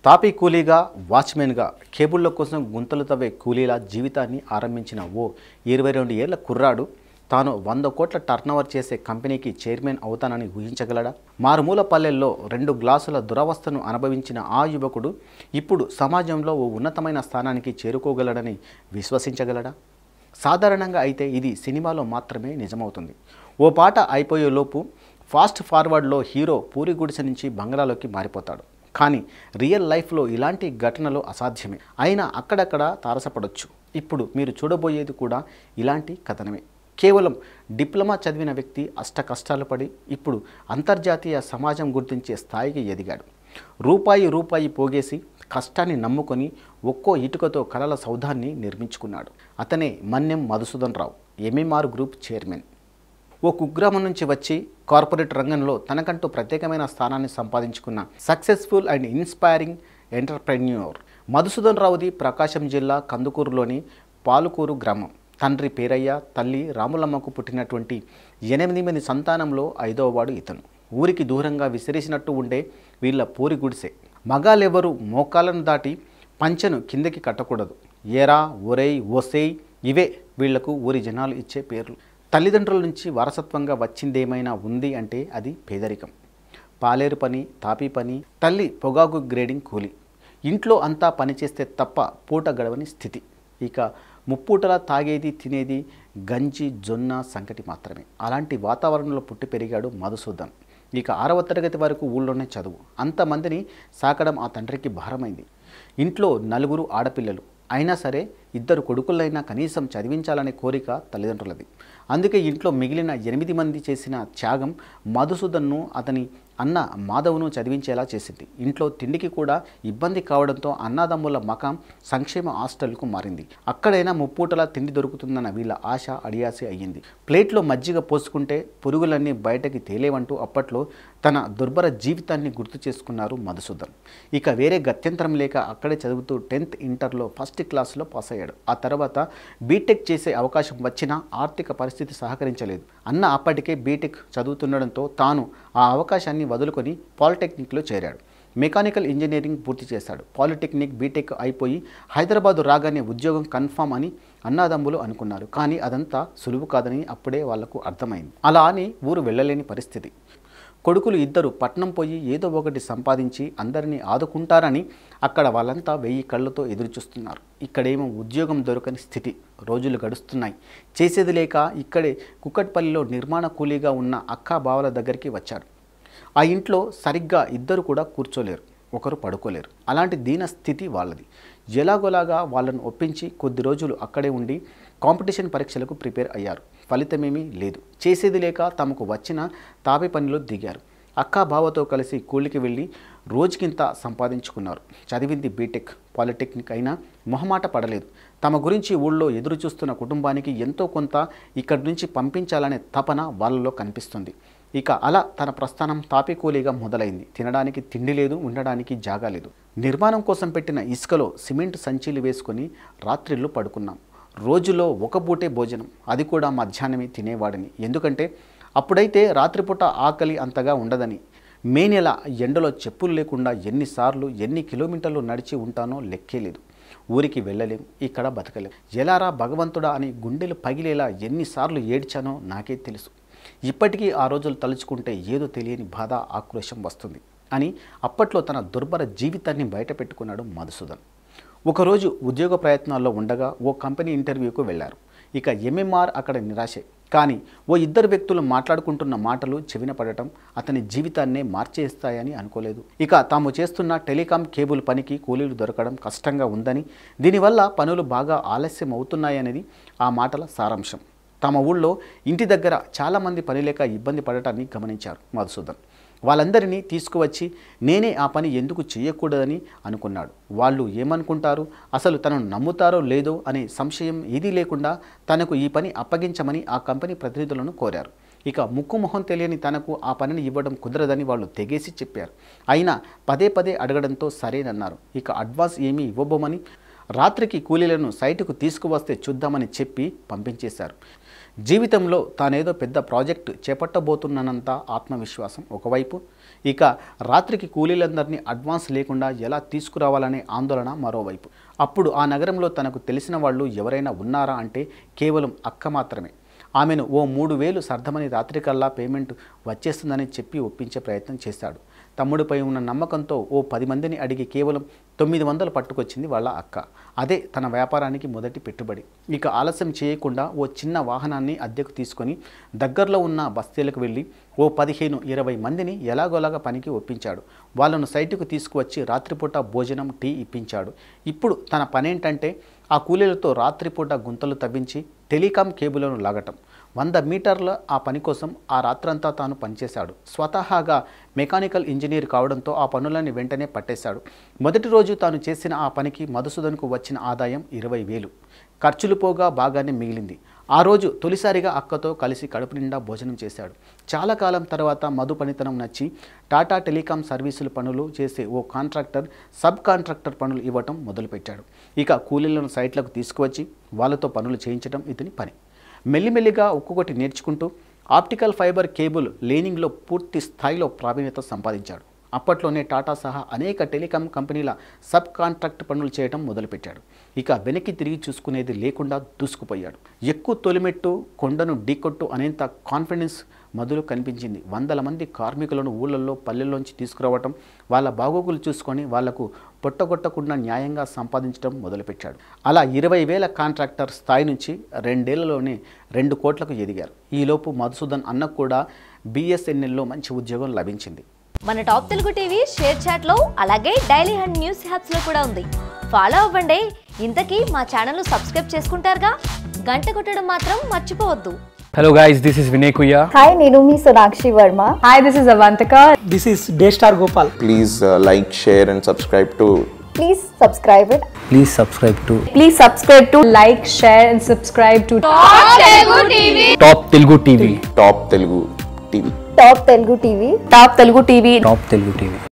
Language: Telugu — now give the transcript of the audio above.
తాపీ కూలీగా వాచ్మెన్గా కేబుళ్ల కోసం గుంతలు తవ్వే కూలీల జీవితాన్ని ఆరంభించిన ఓ ఇరవై రెండు ఏళ్ల కుర్రాడు తాను వంద కోట్ల టర్నోవర్ చేసే కంపెనీకి చైర్మన్ అవుతానని ఊహించగలడా మారుమూల పల్లెల్లో రెండు గ్లాసుల దురవస్థను అనుభవించిన ఆ యువకుడు ఇప్పుడు సమాజంలో ఓ ఉన్నతమైన స్థానానికి చేరుకోగలడని విశ్వసించగలడా సాధారణంగా అయితే ఇది సినిమాలో మాత్రమే నిజమవుతుంది ఓ పాట అయిపోయేలోపు ఫాస్ట్ ఫార్వర్డ్లో హీరో పూరి గుడిసె నుంచి బంగ్లాలోకి మారిపోతాడు కానీ రియల్ లైఫ్లో ఇలాంటి ఘటనలు అసాధ్యమే అయినా అక్కడక్కడ తారసపడొచ్చు ఇప్పుడు మీరు చూడబోయేది కూడా ఇలాంటి కథనమే కేవలం డిప్లొమా చదివిన వ్యక్తి అష్ట కష్టాలు పడి ఇప్పుడు అంతర్జాతీయ సమాజం గుర్తించే స్థాయికి ఎదిగాడు రూపాయి రూపాయి పోగేసి కష్టాన్ని నమ్ముకొని ఒక్కో ఇటుకతో కలల సౌధాన్ని నిర్మించుకున్నాడు అతనే Manyam Madhusudan Rao MMR group chairman ఓ కుగ్రామం నుంచి వచ్చి కార్పొరేట్ రంగంలో తనకంటూ ప్రత్యేకమైన స్థానాన్ని సంపాదించుకున్న successful and inspiring entrepreneur Madhusudan రావుది ప్రకాశం జిల్లా కందుకూరులోని పాలుకూరు గ్రామం తండ్రి పేరయ్య తల్లి రాములమ్మకు పుట్టినటువంటి ఎనిమిది మంది సంతానంలో ఐదవ వాడు ఇతను ఊరికి దూరంగా విసిరేసినట్టు ఉండే వీళ్ళ పూరి గుడిసె మగాలెవరు మోకాలను దాటి పంచెను కిందకి కట్టకూడదు ఏరా ఒరేయ్ ఓసేయ్ ఇవే వీళ్లకు ఊరి జనాలు ఇచ్చే పేర్లు తల్లిదండ్రుల నుంచి వారసత్వంగా వచ్చిందేమైనా ఉంది అంటే అది పేదరికం పాలేరు పని తాపీ పని తల్లి పొగాకు గ్రేడింగ్ కూలి ఇంట్లో అంతా పనిచేస్తే తప్ప పూట గడవని స్థితి ఇక ముప్పూటలా తాగేది తినేది గంజి జొన్న సంకటి మాత్రమే అలాంటి వాతావరణంలో పుట్టి పెరిగాడు మధుసూదన్ ఇక ఆరవ తరగతి వరకు ఊళ్ళోనే చదువు అంతమందిని సాకడం ఆ తండ్రికి భారమైంది ఇంట్లో నలుగురు ఆడపిల్లలు అయినా సరే ఇద్దరు కొడుకులైనా కనీసం చదివించాలనే కోరిక తల్లిదండ్రులది అందుకే ఇంట్లో మిగిలిన ఎనిమిది మంది చేసిన త్యాగం మధుసూదన్ను అతని అన్న మాధవ్ను చదివించేలా చేసింది ఇంట్లో తిండికి కూడా ఇబ్బంది కావడంతో అన్నదమ్ముల మకాం సంక్షేమ హాస్టల్కు మారింది అక్కడైనా ముప్పూటలా తిండి దొరుకుతుందన్న వీళ్ళ ఆశ అడియాసి అయ్యింది ప్లేట్లో మజ్జిగ పోసుకుంటే పురుగులన్నీ బయటకి తేలేవంటూ అప్పట్లో తన దుర్భర జీవితాన్ని గుర్తు చేసుకున్నారు మధుసూదన్ ఇక వేరే గత్యంతరం లేక అక్కడే చదువుతూ టెన్త్ ఇంటర్లో ఫస్ట్ క్లాస్లో పాస్ అయ్యాడు ఆ తర్వాత బీటెక్ చేసే అవకాశం వచ్చినా ఆర్థిక పరిస్థితి సహకరించలేదు అన్న అప్పటికే బీటెక్ చదువుతుండడంతో తాను ఆ అవకాశాన్ని వదులుకొని పాలిటెక్నిక్లో చేరాడు మెకానికల్ ఇంజనీరింగ్ పూర్తి చేశాడు పాలిటెక్నిక్ బీటెక్ అయిపోయి హైదరాబాదు రాగానే ఉద్యోగం కన్ఫామ్ అని అన్నాదమ్ములు అనుకున్నారు కానీ అదంతా సులువు కాదని అప్పుడే వాళ్లకు అర్థమైంది అలా అని ఊరు వెళ్ళలేని పరిస్థితి కొడుకులు ఇద్దరు పట్నం పోయి ఏదో ఒకటి సంపాదించి అందరినీ ఆదుకుంటారని అక్కడ వాళ్ళంతా వెయ్యి కళ్ళతో ఎదురుచూస్తున్నారు ఇక్కడేమో ఉద్యోగం దొరకని స్థితి రోజులు గడుస్తున్నాయి చేసేది లేక ఇక్కడే కుక్కట్పల్లిలో నిర్మాణ కూలీగా ఉన్న అక్కా బావల దగ్గరికి వచ్చాడు ఆ ఇంట్లో సరిగ్గా ఇద్దరు కూడా కూర్చోలేరు ఒకరు పడుకోలేరు అలాంటి దీన స్థితి వాళ్ళది ఎలాగోలాగా వాళ్ళను ఒప్పించి కొద్ది రోజులు అక్కడే ఉండి కాంపిటీషన్ పరీక్షలకు ప్రిపేర్ అయ్యారు ఫలితమేమీ లేదు చేసేది లేక తమకు వచ్చిన తాపి పనిలో దిగారు అక్క బావతో కలిసి కూలికి వెళ్ళి రోజుకింత సంపాదించుకున్నారు చదివింది బీటెక్ పాలిటెక్నిక్ అయినా మొహమాట పడలేదు తమ గురించి ఊళ్ళో ఎదురు చూస్తున్న కుటుంబానికి ఎంతో కొంత ఇక్కడి నుంచి పంపించాలనే తపన వాళ్ళలో కనిపిస్తుంది ఇక అలా తన ప్రస్థానం తాపికూలీగా మొదలైంది తినడానికి తిండి లేదు ఉండడానికి జాగా లేదు నిర్మాణం కోసం పెట్టిన ఇసుకలో సిమెంట్ సంచీలు వేసుకొని రాత్రిళ్ళు పడుకున్నాం రోజులో ఒక పూటే భోజనం అది కూడా మధ్యాహ్నమే తినేవాడిని ఎందుకంటే అప్పుడైతే రాత్రిపూట ఆకలి అంతగా ఉండదని మే నెల ఎండలో చెప్పులు లేకుండా ఎన్నిసార్లు ఎన్ని కిలోమీటర్లు నడిచి ఉంటానో లెక్కే లేదు ఊరికి వెళ్ళలేం ఇక్కడ బతకలేం ఎలారా భగవంతుడా అని గుండెలు పగిలేలా ఎన్నిసార్లు ఏడ్చానో నాకే తెలుసు ఇప్పటికీ ఆ రోజులు తలుచుకుంటే ఏదో తెలియని బాధ ఆక్రోశం వస్తుంది అని అప్పట్లో తన దుర్భర జీవితాన్ని బయటపెట్టుకున్నాడు మధుసూదన్ ఒకరోజు ఉద్యోగ ప్రయత్నాల్లో ఉండగా ఓ కంపెనీ ఇంటర్వ్యూకు వెళ్ళారు ఇక ఎంఎంఆర్ అక్కడ నిరాశే కానీ ఓ ఇద్దరు వ్యక్తులు మాట్లాడుకుంటున్న మాటలు చెవిన పడటం అతని జీవితాన్నే మార్చేస్తాయని అనుకోలేదు ఇక తాము చేస్తున్న టెలికాం కేబుల్ పనికి కూలీలు దొరకడం కష్టంగా ఉందని దీనివల్ల పనులు బాగా ఆలస్యం అవుతున్నాయనేది ఆ మాటల సారాంశం తమ ఊళ్ళో ఇంటి దగ్గర చాలామంది పని లేక ఇబ్బంది పడటాన్ని గమనించారు మధుసూదన్ వాళ్ళందరినీ తీసుకువచ్చి నేనే ఆ పని ఎందుకు చేయకూడదని అనుకున్నాడు వాళ్ళు ఏమనుకుంటారు అసలు తనను నమ్ముతారో లేదో అనే సంశయం ఏదీ లేకుండా తనకు ఈ పని అప్పగించమని ఆ కంపెనీ ప్రతినిధులను కోరారు ఇక ముక్కు మొహం తెలియని తనకు ఆ పనిని ఇవ్వడం కుదరదని వాళ్ళు తెగేసి చెప్పారు అయినా పదే పదే అడగడంతో సరేనన్నారు ఇక అడ్వాన్స్ ఏమీ ఇవ్వబోమని రాత్రికి కూలీలను సైటుకు తీసుకువస్తే చూద్దామని చెప్పి పంపించేశారు జీవితంలో తానేదో పెద్ద ప్రాజెక్టు చేపట్టబోతున్నానంత ఆత్మవిశ్వాసం ఒకవైపు ఇక రాత్రికి కూలీలందరినీ అడ్వాన్స్ లేకుండా ఎలా తీసుకురావాలనే ఆందోళన మరోవైపు అప్పుడు ఆ నగరంలో తనకు తెలిసిన వాళ్ళు ఎవరైనా ఉన్నారా అంటే కేవలం అక్క మాత్రమే ఆమెను ఓ మూడు వేలు సర్దమని రాత్రికల్లా పేమెంట్ వచ్చేస్తుందని చెప్పి ఒప్పించే ప్రయత్నం చేశాడు తమ్ముడిపై ఉన్న నమ్మకంతో ఓ పది మందిని అడిగి కేవలం తొమ్మిది వందలు పట్టుకొచ్చింది వాళ్ళ అక్క అదే తన వ్యాపారానికి మొదటి పెట్టుబడి ఇక ఆలస్యం చేయకుండా ఓ చిన్న వాహనాన్ని అద్దెకు తీసుకొని దగ్గరలో ఉన్న బస్తీలకు వెళ్ళి ఓ పదిహేను ఇరవై మందిని ఎలాగోలాగా పనికి ఒప్పించాడు వాళ్ళను సైటుకు తీసుకువచ్చి రాత్రిపూట భోజనం టీ ఇప్పించాడు ఇప్పుడు తన పనేంటంటే ఆ కూలీలతో రాత్రిపూట గుంతలు తవ్వించి టెలికాం కేబుల్ను లాగటం వంద మీటర్ల ఆ పని కోసం ఆ రాత్రంతా తాను పనిచేశాడు స్వతహాగా మెకానికల్ ఇంజనీర్ కావడంతో ఆ పనులని వెంటనే పట్టేశాడు మొదటి రోజు తాను చేసిన ఆ పనికి మధుసూదన్కు వచ్చిన ఆదాయం ఇరవై వేలు ఖర్చులు పోగా బాగానే మిగిలింది ఆ రోజు తొలిసారిగా అక్కతో కలిసి కడుపు నిండా భోజనం చేశాడు చాలా కాలం తర్వాత మధు పనితనం నచ్చి టాటా టెలికాం సర్వీసుల పనులు చేసే ఓ కాంట్రాక్టర్ సబ్ కాంట్రాక్టర్ పనులు ఇవ్వటం మొదలుపెట్టాడు ఇక కూలీలను సైట్లకు తీసుకువచ్చి వాళ్ళతో పనులు చేయించడం ఇతని పని మెల్లిమెల్లిగా ఒక్కొక్కటి నేర్చుకుంటూ ఆప్టికల్ ఫైబర్ కేబుల్ లేనింగ్లో పూర్తి స్థాయిలో ప్రావీణ్యత సంపాదించాడు అప్పట్లోనే టాటా సహా అనేక టెలికాం కంపెనీల సబ్ కాంట్రాక్ట్ పనులు చేయడం మొదలుపెట్టాడు ఇక వెనక్కి తిరిగి చూసుకునేది లేకుండా దూసుకుపోయాడు ఎక్కువ తొలిమెట్టు కొండను ఢీకొట్టు అనేంత కాన్ఫిడెన్స్ మధులో కనిపించింది వందల మంది కార్మికులను ఊళ్ళల్లో పల్లెల్లోంచి తీసుకురావటం వాళ్ళ బాగోగులు చూసుకొని వాళ్లకు పొట్టగొట్టకుండా న్యాయంగా సంపాదించడం మొదలుపెట్టాడు అలా ఇరవై వేల కాంట్రాక్టర్ స్థాయి నుంచి రెండేళ్లలోనే రెండు కోట్లకు ఎదిగారు ఈలోపు మధుసూదన్ అన్నకు కూడా బీఎస్ఎన్ఎల్లో మంచి ఉద్యోగం లభించింది మన top Telugu TV ShareChat లో అలాగే డైలీ హండ్ న్యూస్ హ్యాప్స్ లో కూడా ఉంది ఫాలో అవ్వండి ఇంతకీ మా ఛానల్ సబ్స్క్రైబ్ చేసుకుంటారుగా గంట కొట్టడం మాత్రం మర్చిపోవద్దు Hello guys, this is Vinay Kuya. Hi, నేను మీ Sonakshi Varma Hi, this is Avantika. This is Daystar Gopal. please uh, like, share, and subscribe to please subscribe it Please subscribe to Please subscribe to like, share, and subscribe to Top Telugu TV. Top Telugu TV. Top Telugu TV Top Telugu TV. Top Telugu TV.